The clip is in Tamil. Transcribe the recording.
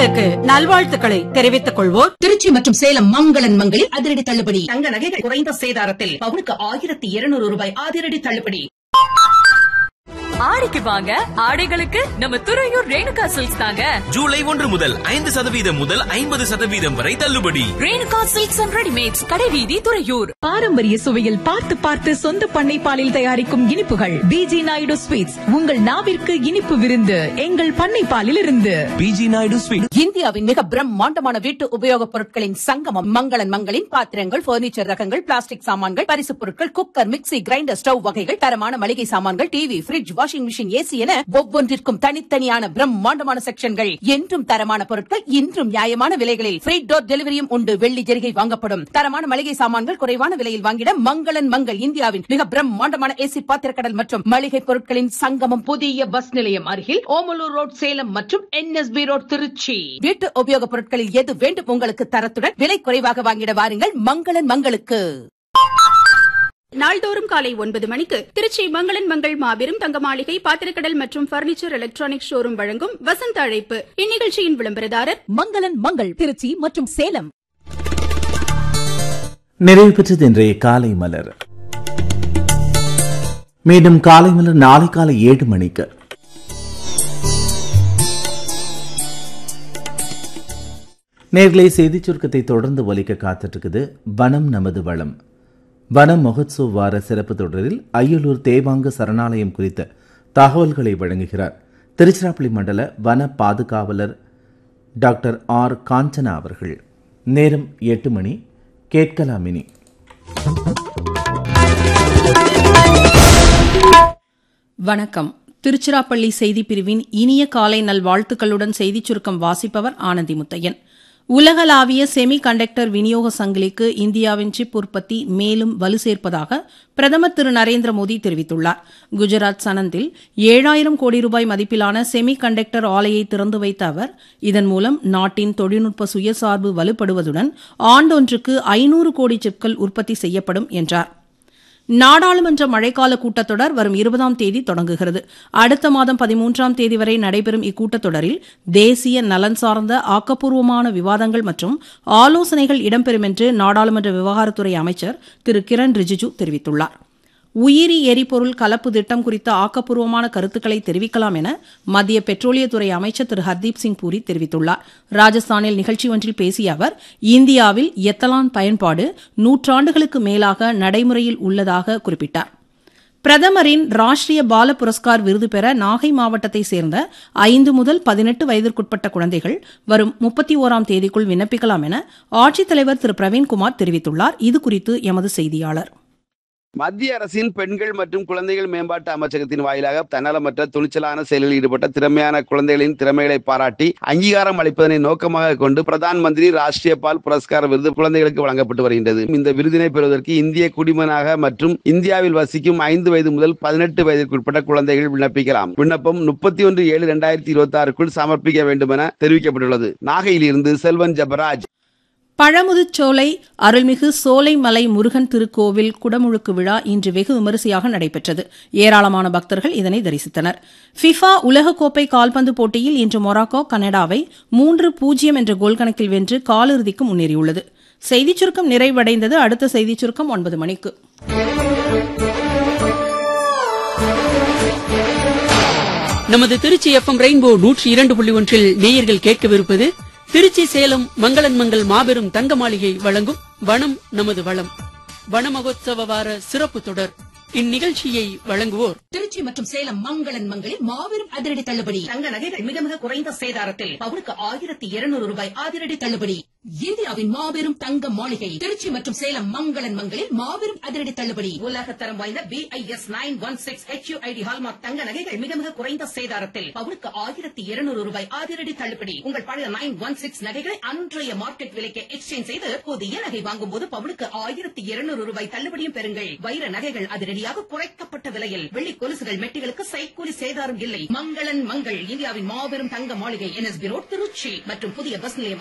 நேயர்களுக்கு நல்வாழ்த்துக்களை தெரிவித்துக் கொள்வோர் திருச்சி மற்றும் சேலம் மங்களன் மங்களில் அதிரடி தள்ளுபடி தங்க நகைகள் குறைந்த சேதாரத்தில் பவுனுக்கு ஆயிரத்தி இருநூறு ரூபாய் அதிரடி தள்ளுபடி ஆடிக்கு வாங்க ஆடைகளுக்கு நம்ம துறையூர் ரேணுகா சில்க்ஸ் தாங்க ஜூலை ஒன்று முதல் ஐந்து சதவீதம் முதல் ஐம்பது சதவீதம் வரை தள்ளுபடி ரேணுகா சில்க்ஸ் அண்ட் ரெடிமேட்ஸ் கடைவீதி துறையூர் பாரம்பரிய சுவையில் பார்த்து பார்த்து சொந்த பண்ணை பாலில் தயாரிக்கும் இனிப்புகள் பிஜி நாயுடு ஸ்வீட்ஸ் உங்கள் நாவிற்கு இனிப்பு விருந்து எங்கள் பண்ணை பாலில் இருந்து பிஜி நாயுடு ஸ்வீட் இந்தியாவின் மிக பிரம்மாண்டமான வீட்டு உபயோகப் பொருட்களின் சங்கமம் மங்களன் மங்களின் பாத்திரங்கள் பர்னிச்சர் ரகங்கள் பிளாஸ்டிக் சாமான்கள் பரிசுப் பொருட்கள் குக்கர் மிக்ஸி கிரைண்டர் ஸ்டவ் வகைகள் தரமான மளிகை சாமான்கள் TV fridge washing machine AC என ஒவ்வொன்றிற்கும் தனித்தனியான பிரம்மாண்டமான செக்ஷன்கள் என்றும் தரமான பொருட்கள் இன்றும் நியாயமான விலைகளில் ஃப்ரீ டோர் டெலிவரியும் உண்டு வெள்ளி ஜெரிகை வாங்கப்படும் தரமான மளிகை சாமான்கள் குறைவான விலையில் வாங்கிட மங்களன் மங்கள் இந்தியாவின் மிக பிரம்மாண்டமான ஏசி பாத்திரக்கடல் மற்றும் மளிகை பொருட்களின் சங்கமம் புதிய பஸ் நிலையம் அருகில் ஓமலூர் ரோட் சேலம் மற்றும் என்எஸ்பி ரோட் திருச்சி வீட்டு உபயோகப் பொருட்களில் எது வேண்டும் உங்களுக்கு தரத்துடன் விலை குறைவாக வாங்கிட வாருங்கள் மங்களன் மங்களுக்கு நாள்தோறும் காலை ஒன்பது மணிக்கு திருச்சி மங்களன் மங்கள் மாபெரும் தங்க மாளிகை பாத்திரக்கடல் மற்றும் பர்னிச்சர் எலக்ட்ரானிக் ஷோரூம் வழங்கும் வசந்த அழைப்பு இந்நிகழ்ச்சியின் விளம்பரதாரர் மங்களன் மங்கள் திருச்சி மற்றும் சேலம் நிறைவு பெற்றது இன்றைய காலை மலர் மீண்டும் காலை மலர் நாளை காலை ஏழு மணிக்கு நேர்களை செய்திச் சுருக்கத்தை தொடர்ந்து ஒலிக்க காத்துட்டு இருக்குது வனம் நமது வளம் வனம் மகோத்சவ் வார சிறப்பு தொடரில் அய்யலூர் தேவாங்க சரணாலயம் குறித்த தகவல்களை வழங்குகிறார் திருச்சிராப்பள்ளி மண்டல வன பாதுகாவலர் டாக்டர் ஆர் காஞ்சனா அவர்கள் நேரம் எட்டு மணி கேட்கலாமினி வணக்கம் திருச்சிராப்பள்ளி செய்திப் பிரிவின் இனிய காலை நல்வாழ்த்துக்களுடன் செய்திச் சுருக்கம் வாசிப்பவர் ஆனந்தி முத்தையன் உலகளாவிய செமி கண்டக்டர் விநியோக சங்கிலிக்கு இந்தியாவின் சிப் உற்பத்தி மேலும் வலு சேர்ப்பதாக பிரதமர் திரு நரேந்திர மோடி தெரிவித்துள்ளார் குஜராத் சனந்தில் ஏழாயிரம் கோடி ரூபாய் மதிப்பிலான செமி கண்டக்டர் ஆலையை திறந்து வைத்த அவர் இதன் மூலம் நாட்டின் தொழில்நுட்ப சுயசார்பு வலுப்படுவதுடன் ஆண்டொன்றுக்கு ஐநூறு கோடி சிப்கள் உற்பத்தி செய்யப்படும் என்றார் நாடாளுமன்ற மழைக்கால கூட்டத்தொடர் வரும் இருபதாம் தேதி தொடங்குகிறது அடுத்த மாதம் பதிமூன்றாம் தேதி வரை நடைபெறும் இக்கூட்டத்தொடரில் தேசிய நலன் சார்ந்த ஆக்கப்பூர்வமான விவாதங்கள் மற்றும் ஆலோசனைகள் இடம்பெறும் என்று நாடாளுமன்ற விவகாரத்துறை அமைச்சர் திரு கிரண் ரிஜிஜு தெரிவித்துள்ளார் உயிரி எரிபொருள் கலப்பு திட்டம் குறித்த ஆக்கப்பூர்வமான கருத்துக்களை தெரிவிக்கலாம் என மத்திய பெட்ரோலியத்துறை அமைச்சர் திரு ஹர்தீப் சிங் பூரி தெரிவித்துள்ளார் ராஜஸ்தானில் நிகழ்ச்சி ஒன்றில் பேசிய அவர் இந்தியாவில் எத்தலான் பயன்பாடு நூற்றாண்டுகளுக்கு மேலாக நடைமுறையில் உள்ளதாக குறிப்பிட்டார் பிரதமரின் ராஷ்டிரிய பால புரஸ்கார் விருது பெற நாகை மாவட்டத்தை சேர்ந்த ஐந்து முதல் பதினெட்டு வயதிற்குட்பட்ட குழந்தைகள் வரும் முப்பத்தி ஓராம் தேதிக்குள் விண்ணப்பிக்கலாம் என ஆட்சித்தலைவர் திரு பிரவீன்குமார் தெரிவித்துள்ளார் இதுகுறித்து எமது செய்தியாளர் மத்திய அரசின் பெண்கள் மற்றும் குழந்தைகள் மேம்பாட்டு அமைச்சகத்தின் வாயிலாக தன்னலமற்ற துணிச்சலான செயலில் ஈடுபட்ட திறமையான குழந்தைகளின் திறமைகளை பாராட்டி அங்கீகாரம் அளிப்பதனை நோக்கமாக கொண்டு பிரதான் மந்திரி ராஷ்டிரிய பால் புரஸ்கார விருது குழந்தைகளுக்கு வழங்கப்பட்டு வருகின்றது இந்த விருதினை பெறுவதற்கு இந்திய குடிமகனாக மற்றும் இந்தியாவில் வசிக்கும் ஐந்து வயது முதல் பதினெட்டு வயதிற்குட்பட்ட குழந்தைகள் விண்ணப்பிக்கலாம் விண்ணப்பம் முப்பத்தி ஒன்று ஏழு இரண்டாயிரத்தி இருபத்தி ஆறுக்குள் சமர்ப்பிக்க வேண்டும் என தெரிவிக்கப்பட்டுள்ளது நாகையில் இருந்து செல்வன் ஜபராஜ் பழமுதிர்ச்சோலை அருள்மிகு சோலைமலை முருகன் திருக்கோவில் குடமுழுக்கு விழா இன்று வெகு விமரிசையாக நடைபெற்றது ஏராளமான பக்தர்கள் இதனை தரிசித்தனர் ஃபிஃபா உலகக்கோப்பை கால்பந்து போட்டியில் இன்று மொராக்கோ கனடாவை மூன்று பூஜ்ஜியம் என்ற கோல் கணக்கில் வென்று காலிறுதிக்கு முன்னேறியுள்ளது செய்திச் சுருக்கம் நிறைவடைந்தது அடுத்த செய்திச் சுருக்கம் ஒன்பது மணிக்கு நமது திருச்சி எஃப்எம் ரெயின்போ நூற்றி இரண்டு புள்ளி ஒன்றில் நேயர்கள் கேட்கவிருப்பது திருச்சி சேலம் மங்களன் மங்கள் மாபெரும் தங்க மாளிகை வழங்கும் வனம் நமது வளம் வன மகோத்சவ வார சிறப்பு தொடர் இந்நிகழ்ச்சியை வழங்குவோர் திருச்சி மற்றும் சேலம் மங்களன் மங்களில் மாபெரும் அதிரடி தள்ளுபடி தங்க நகைகள் மிக மிக குறைந்த சேதாரத்தில் பவுனுக்கு ஆயிரத்தி இருநூறு ரூபாய் அதிரடி தள்ளுபடி இந்தியாவின் மாபெரும் தங்க மாளிகை திருச்சி மற்றும் சேலம் மங்களன் மங்களில் மாபெரும் அதிரடி தள்ளுபடி உலகத்தரம் வாய்ந்த BIS nine one six HUID hallmark தங்க நகைகள் மிக மிக குறைந்த சேதாரத்தில் பவுனுக்கு ஆயிரத்தி இருநூறு ரூபாய் அதிரடி தள்ளுபடி உங்கள் பழைய நைன் ஒன் சிக்ஸ் நகைகளை அன்றைய மார்க்கெட் விலைக்கு எக்ஸ்சேஞ்ச் செய்து புதிய நகை வாங்கும் போது பவுனுக்கு ஆயிரத்தி இருநூறு ரூபாய் தள்ளுபடியும் பெறுங்கள் வைர நகைகள் அதிரடியாக குறைக்கப்பட்ட விலையில் வெள்ளி கொலுசுகள் மெட்டிகளுக்கு சைக்கூலி சேதாரம் இல்லை மங்களன் மங்கள் இந்தியாவின் மாபெரும் தங்க மாளிகை என்எஸ்பி ரோட் திருச்சி மற்றும் புதிய பஸ் நிலையம்